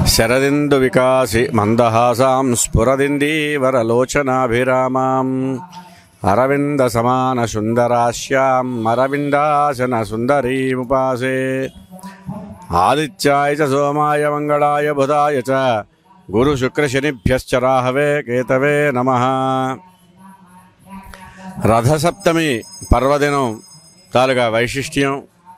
శరదిందు వికాసి మందహాసాం స్ఫురదిందీవరలోచనాభిరామాం అరవింద సమాన సుందరాశ్యాం అరవిందాసన సుందరీముపాసే ఆదిత్యాయ చ సోమాయ మంగళాయ బుధాయ చ గురు శుక్ర శనిభ్యశ్చ రాహవే కేతవే నమ రథసప్తమి పర్వదినం తాలూకా వైశిష్ట్యం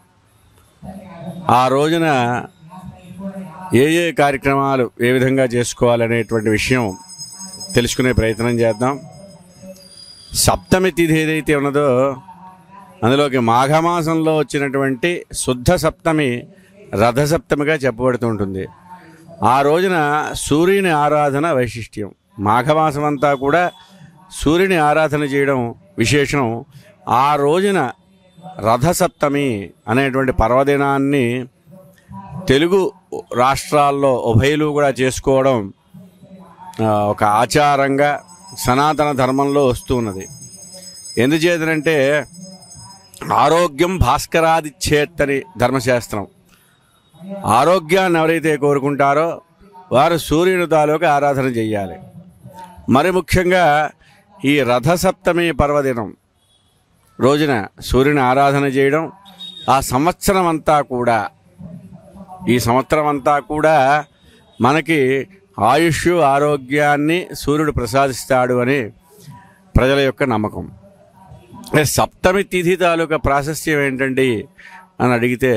ఆ రోజున ఏ ఏ కార్యక్రమాలు ఏ విధంగా చేసుకోవాలనేటువంటి విషయం తెలుసుకునే ప్రయత్నం చేద్దాం సప్తమి తిథి ఏదైతే ఉన్నదో అందులోకి మాఘమాసంలో వచ్చినటువంటి శుద్ధ సప్తమి రథసప్తమిగా చెప్పబడుతూ ఉంటుంది ఆ రోజున సూర్యుని ఆరాధన వైశిష్ట్యం మాఘమాసం అంతా కూడా సూర్యుని ఆరాధన చేయడం విశేషం ఆ రోజున రథసప్తమి అనేటువంటి పర్వదినాన్ని తెలుగు రాష్ట్రాల్లో ఉభయలు కూడా చేసుకోవడం ఆ, ఒక ఆచారంగా సనాతన ధర్మంలో వస్తూ ఉన్నది ఎందుచేతనంటే ఆరోగ్యం భాస్కరాదిచ్చేత్తని ధర్మశాస్త్రం ఆరోగ్యాన్ని ఎవరైతే కోరుకుంటారో వారు సూర్యుని తాలూకా ఆరాధన చెయ్యాలి మరి ముఖ్యంగా ఈ రథసప్తమి పర్వదినం రోజున సూర్యుని ఆరాధన చేయడం ఆ సంవత్సరం అంతా కూడా ఈ సంవత్సరం అంతా కూడా మనకి ఆయుష్ ఆరోగ్యాన్ని సూర్యుడు ప్రసాదిస్తాడు అని ప్రజల యొక్క నమ్మకం ఏ సప్తమి తిథి తాలూకా ప్రాశస్త్యం ఏంటండి అని అడిగితే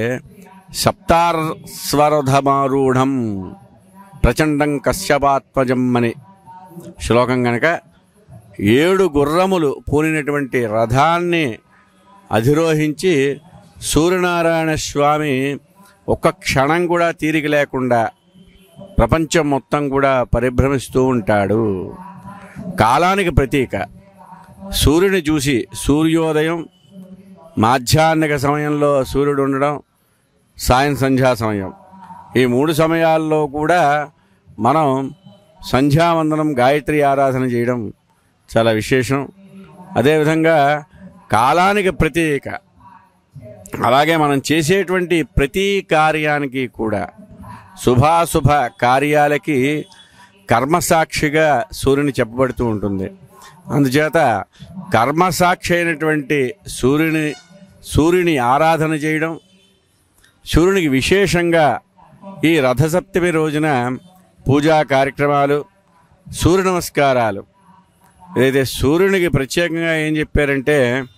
సప్తార్స్వరథమారూఢం ప్రచండం కశ్యపాత్మజం అని శ్లోకం గనక ఏడు గుర్రములు పూనినటువంటి రథాన్ని అధిరోహించి సూర్యనారాయణ స్వామి ఒక్క క్షణం కూడా తీరిక లేకుండా ప్రపంచం మొత్తం కూడా పరిభ్రమిస్తూ ఉంటాడు కాలానికి ప్రతీక సూర్యుని చూసి సూర్యోదయం మాధ్యాహ్నిక సమయంలో సూర్యుడు ఉండడం సాయం సంధ్యా సమయం ఈ మూడు సమయాల్లో కూడా మనం సంధ్యావందనం గాయత్రి ఆరాధన చేయడం చాలా విశేషం అదేవిధంగా కాలానికి ప్రతీక అలాగే మనం చేసేటువంటి ప్రతి కార్యానికి కూడా శుభాశుభ కార్యాలకి కర్మసాక్షిగా సూర్యుని చెప్పబడుతూ ఉంటుంది అందుచేత కర్మసాక్షి అయినటువంటి సూర్యుని సూర్యుని ఆరాధన చేయడం సూర్యునికి విశేషంగా ఈ రథసప్తమి రోజున పూజా కార్యక్రమాలు సూర్య నమస్కారాలు ఏదైతే సూర్యునికి ప్రత్యేకంగా ఏం చెప్పారంటే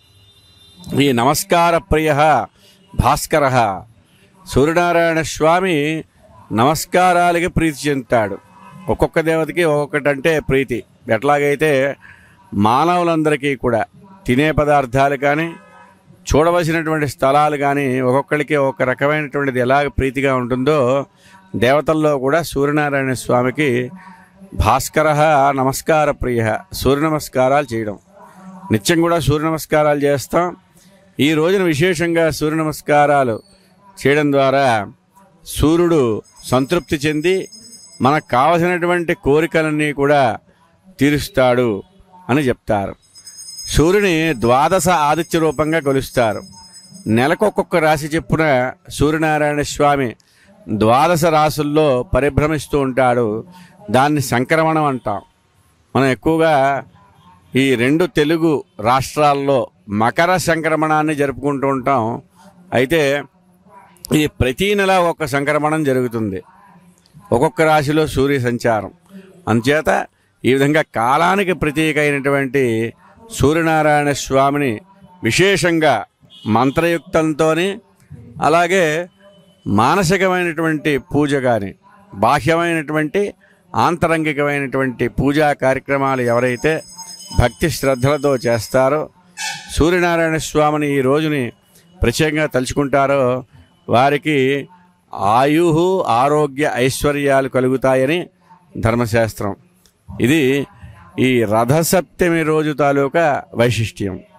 ఈ నమస్కార ప్రియ భాస్కర సూర్యనారాయణ స్వామి నమస్కారాలకి ప్రీతి చెందుతాడు ఒక్కొక్క దేవతకి ఒక్కొక్కటంటే ప్రీతి ఎట్లాగైతే మానవులందరికీ కూడా తినే పదార్థాలు కానీ చూడవలసినటువంటి స్థలాలు కానీ ఒక్కొక్కరికి ఒక రకమైనటువంటిది ఎలాగ ప్రీతిగా ఉంటుందో దేవతల్లో కూడా సూర్యనారాయణ స్వామికి భాస్కర నమస్కార ప్రియ సూర్య నమస్కారాలు చేయడం నిత్యం కూడా సూర్య నమస్కారాలు చేస్తాం ఈ రోజున విశేషంగా సూర్య నమస్కారాలు చేయడం ద్వారా సూర్యుడు సంతృప్తి చెంది మనకు కావలసినటువంటి కోరికలన్నీ కూడా తీరుస్తాడు అని చెప్తారు సూర్యుని ద్వాదశ ఆదిత్య రూపంగా కొలుస్తారు నెలకు ఒక్కొక్క రాశి చెప్పున సూర్యనారాయణ స్వామి ద్వాదశ రాసుల్లో పరిభ్రమిస్తూ ఉంటాడు దాన్ని సంక్రమణం అంటాం మనం ఎక్కువగా ఈ రెండు తెలుగు రాష్ట్రాల్లో మకర సంక్రమణాన్ని జరుపుకుంటూ ఉంటాం అయితే ఈ ప్రతీ నెల ఒక సంక్రమణం జరుగుతుంది ఒక్కొక్క రాశిలో సూర్య సంచారం అందుచేత ఈ విధంగా కాలానికి ప్రతీక అయినటువంటి సూర్యనారాయణ స్వామిని విశేషంగా మంత్రయుక్తంతో అలాగే మానసికమైనటువంటి పూజ కానీ బాహ్యమైనటువంటి ఆంతరంగికమైనటువంటి పూజా కార్యక్రమాలు ఎవరైతే భక్తి శ్రద్ధలతో చేస్తారో సూర్యనారాయణ స్వామిని ఈ రోజుని ప్రత్యేకంగా తలుచుకుంటారో వారికి ఆయు ఆరోగ్య ఐశ్వర్యాలు కలుగుతాయని ధర్మశాస్త్రం ఇది ఈ రథసప్తమి రోజు తాలూకా వైశిష్ట్యం